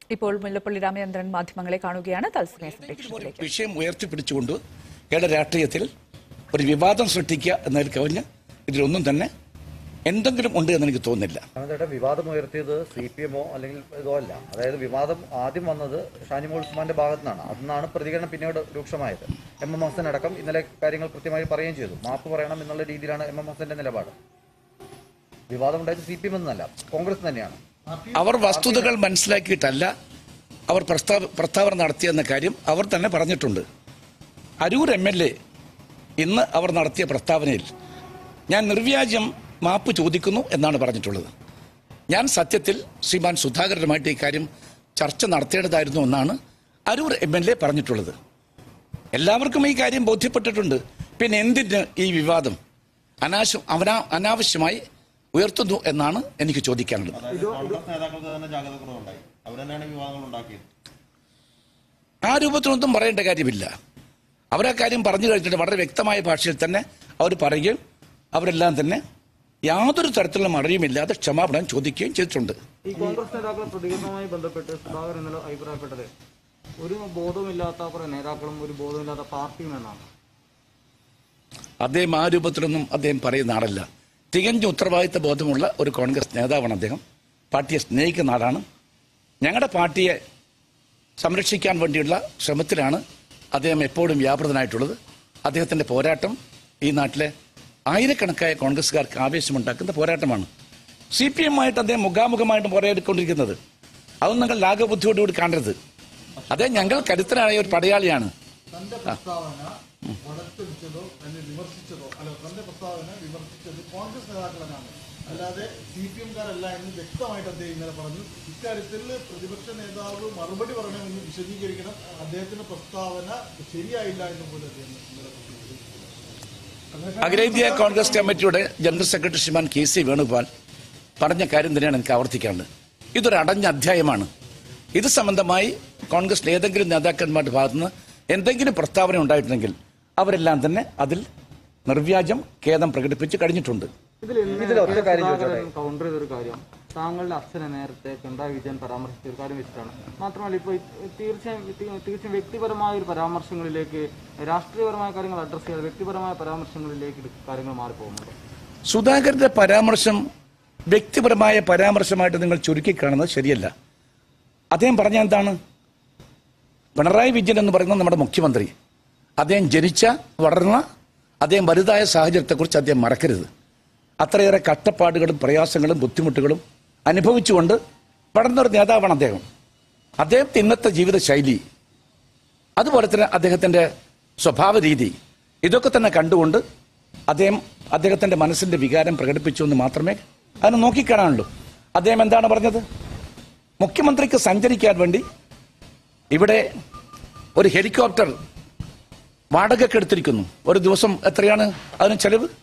ഇപ്പോൾ മുല്ലപ്പള്ളി രാമചന്ദ്രൻ മാധ്യമങ്ങളെ കാണുകയാണ് തത്സമയ ഒരു സംപ്രേക്ഷണത്തിലേക്ക് വിഷയം ഉയർത്തിപ്പിടിച്ചുകൊണ്ട് കേരള രാഷ്ട്രീയത്തിൽ ഒരു വിവാദം സൃഷ്ടിക്കുക എന്നതിൽ കവിഞ്ഞ് ഇതിലൊന്നും തന്നെ എന്തെങ്കിലും ഉണ്ട് എന്ന് എനിക്ക് തോന്നുന്നില്ല ചേട്ടാ വിവാദം ഉയർത്തിയത് സി പി എമ്മോ അല്ലെങ്കിൽ ഇതോ അല്ല അതായത് വിവാദം ആദ്യം വന്നത് ഷാനിമോൾ ഉസ്മാന്റെ ഭാഗത്തു നിന്നാണ് അതിന്നാണ് പ്രതികരണം പിന്നീട് രൂക്ഷമായത് എം എം ഹസൻ അടക്കം ഇന്നലെ കാര്യങ്ങൾ കൃത്യമായി പറയുകയും ചെയ്തു മാപ്പ് പറയണം എന്നുള്ള രീതിയിലാണ് എം എം ഹസന്റെ നിലപാട് വിവാദം ഉണ്ടായത് സി പി എം എന്നല്ല കോൺഗ്രസ് തന്നെയാണ് അവർ വസ്തുതകൾ മനസ്സിലാക്കിയിട്ടല്ല അവർ പ്രസ്താവ പ്രസ്താവന നടത്തിയെന്ന കാര്യം അവർ തന്നെ പറഞ്ഞിട്ടുണ്ട് അരൂർ എം എൽ എ ഇന്ന് അവർ നടത്തിയ പ്രസ്താവനയിൽ ഞാൻ നിർവ്യാജം മാപ്പ് ചോദിക്കുന്നു എന്നാണ് പറഞ്ഞിട്ടുള്ളത് ഞാൻ സത്യത്തിൽ ശ്രീമാൻ സുധാകരനുമായിട്ട് ഈ കാര്യം ചർച്ച നടത്തേണ്ടതായിരുന്നു എന്നാണ് അരൂർ എം എൽ എ പറഞ്ഞിട്ടുള്ളത് എല്ലാവർക്കും ഈ കാര്യം ബോധ്യപ്പെട്ടിട്ടുണ്ട് പിന്നെ എന്തിന് ഈ വിവാദം അനാശം അവനാ അനാവശ്യമായി ഉയർത്തുന്നു എന്നാണ് എനിക്ക് ചോദിക്കാനുള്ളത് കോൺഗ്രസ് നേതാക്കൾക്ക് തന്നെ ജാഗ്രത കുറവുണ്ടായി അവർ തന്നെയാണ് വിവാദങ്ങൾ ഉണ്ടാക്കിയത് ആ രൂപത്തിലൊന്നും പറയേണ്ട കാര്യമില്ല അവരാ കാര്യം പറഞ്ഞു കഴിഞ്ഞിട്ട് വളരെ വ്യക്തമായ ഭാഷയിൽ തന്നെ അവർ പറയുകയും അവരെല്ലാം തന്നെ യാതൊരു തരത്തിലുള്ള മറയുമില്ലാതെ ക്ഷമാപണം ചോദിക്കുകയും ചെയ്തിട്ടുണ്ട് ഈ കോൺഗ്രസ് നേതാക്കളുടെ പ്രതികരണവുമായി ബന്ധപ്പെട്ട് സുധാകരൻ ഇന്നലെ അഭിപ്രായപ്പെട്ടത് ഒരു ബോധമില്ലാത്ത കുറെ നേതാക്കളും ഒരു ബോധമില്ലാത്ത പാർട്ടിയും എന്നാണ് അദ്ദേഹം ആ രൂപത്തിലൊന്നും അദ്ദേഹം പറയുന്ന ആളല്ല തികഞ്ഞ ഉത്തരവാദിത്ത ബോധമുള്ള ഒരു കോൺഗ്രസ് നേതാവാണ് അദ്ദേഹം പാർട്ടിയെ സ്നേഹിക്കുന്ന ആളാണ് ഞങ്ങളുടെ പാർട്ടിയെ സംരക്ഷിക്കാൻ വേണ്ടിയുള്ള ശ്രമത്തിലാണ് അദ്ദേഹം എപ്പോഴും വ്യാപൃതനായിട്ടുള്ളത് അദ്ദേഹത്തിന്റെ പോരാട്ടം ഈ നാട്ടിലെ ആയിരക്കണക്കായ കോൺഗ്രസ്സുകാർക്ക് ആവേശമുണ്ടാക്കുന്ന പോരാട്ടമാണ് സി പി എമ്മായിട്ട് അദ്ദേഹം മുഖാമുഖമായിട്ട് പോരാടിക്കൊണ്ടിരിക്കുന്നത് അതൊന്നും നിങ്ങൾ ലാഘബുദ്ധിയോടുകൂടി കാണരുത് അദ്ദേഹം ഞങ്ങൾ കരുത്തനായ ഒരു പടയാളിയാണ് തന്റെ പ്രസ്താവന വളച്ചൊടിച്ചതോ തന്നെ വിമർശിച്ചതോ അല്ല തന്റെ പ്രസ്താവന വിമർശിച്ചത് കോൺഗ്രസ് നേതാക്കളാണ് അല്ലാതെ സി പി എംകാരല്ല എന്ന് വ്യക്തമായിട്ട് അദ്ദേഹം ഇന്നലെ പറഞ്ഞു ഇക്കാര്യത്തിൽ പ്രതിപക്ഷ നേതാവ് മറുപടി പറയണമെന്ന് വിശദീകരിക്കണം അദ്ദേഹത്തിന്റെ പ്രസ്താവന ശരിയായില്ല എന്ന് പോലും അദ്ദേഹം ഇന്നലെ പറഞ്ഞു. അഖിലേന്ത്യാ കോൺഗ്രസ് കമ്മിറ്റിയുടെ general secretary Shriman K C Venugopal പറഞ്ഞ കാര്യം തന്നെയാണ് എനിക്ക് ആവർത്തിക്കാനുള്ളത് ഇതൊരു അടഞ്ഞ അധ്യായമാണ് ഇത് സംബന്ധമായി കോൺഗ്രസ് ഏതെങ്കിലും നേതാക്കന്മാരുടെ ഭാഗത്തുനിന്ന് എന്തെങ്കിലും പ്രസ്താവന ഉണ്ടായിട്ടുണ്ടെങ്കിൽ അവരെല്ലാം തന്നെ അതിൽ നിർവ്യാജം ഖേദം പ്രകടിപ്പിച്ച് കഴിഞ്ഞിട്ടുണ്ട് ഇതിൽ ഇതിൽ ഒറ്റ കാര്യം ചോദിച്ചോട്ടെ? കൗണ്ടർ ചെയ്തൊരു കാര്യം താങ്കളുടെ അച്ഛനെ നേരത്തെ പിണറായി വിജയൻ പരാമർശിച്ച ഒരു കാര്യം വെച്ചിട്ടാണ് മാത്രമല്ല ഇപ്പോൾ തീർച്ചയായും തീ- തീർച്ചയായും വ്യക്തിപരമായ ഒരു പരാമർശങ്ങളിലേക്ക് രാഷ്ട്രീയപരമായ കാര്യങ്ങൾ അഡ്രസ്സ് ചെയ്യാതെ വ്യക്തിപരമായ പരാമർശങ്ങളിലേക്ക് ഇത് കാര്യങ്ങൾ മാറിപ്പോകുന്നുണ്ട് സുധാകരന്റെ പരാമർശം വ്യക്തിപരമായ പരാമർശമായിട്ട് നിങ്ങൾ ചുരുക്കി കാണുന്നത് ശരിയല്ല അദ്ദേഹം പറഞ്ഞ എന്താണ് പിണറായി വിജയൻ എന്ന് പറയുന്നത് നമ്മുടെ മുഖ്യമന്ത്രി അദ്ദേഹം ജനിച്ച വളർന്ന അദ്ദേഹം വലുതായ സാഹചര്യത്തെക്കുറിച്ച് അദ്ദേഹം മറക്കരുത് അത്രയേറെ കഷ്ടപ്പാടുകളും പ്രയാസങ്ങളും ബുദ്ധിമുട്ടുകളും അനുഭവിച്ചുകൊണ്ട് വളർന്നൊരു നേതാവാണ് അദ്ദേഹം അദ്ദേഹത്തെ ഇന്നത്തെ ജീവിത ശൈലി അതുപോലെ തന്നെ അദ്ദേഹത്തിന്റെ സ്വഭാവ രീതി ഇതൊക്കെ തന്നെ കണ്ടുകൊണ്ട് അദ്ദേഹം അദ്ദേഹത്തിന്റെ മനസ്സിന്റെ വികാരം പ്രകടിപ്പിച്ചു എന്ന് മാത്രമേ അതിനെ നോക്കിക്കാണാനുള്ളൂ അദ്ദേഹം എന്താണ് പറഞ്ഞത് മുഖ്യമന്ത്രിക്ക് സഞ്ചരിക്കാൻ വേണ്ടി ഇവിടെ ഒരു ഹെലികോപ്റ്റർ വാടകയ്ക്ക് എടുത്തിരിക്കുന്നു ഒരു ദിവസം എത്രയാണ് അതിന് ചെലവ്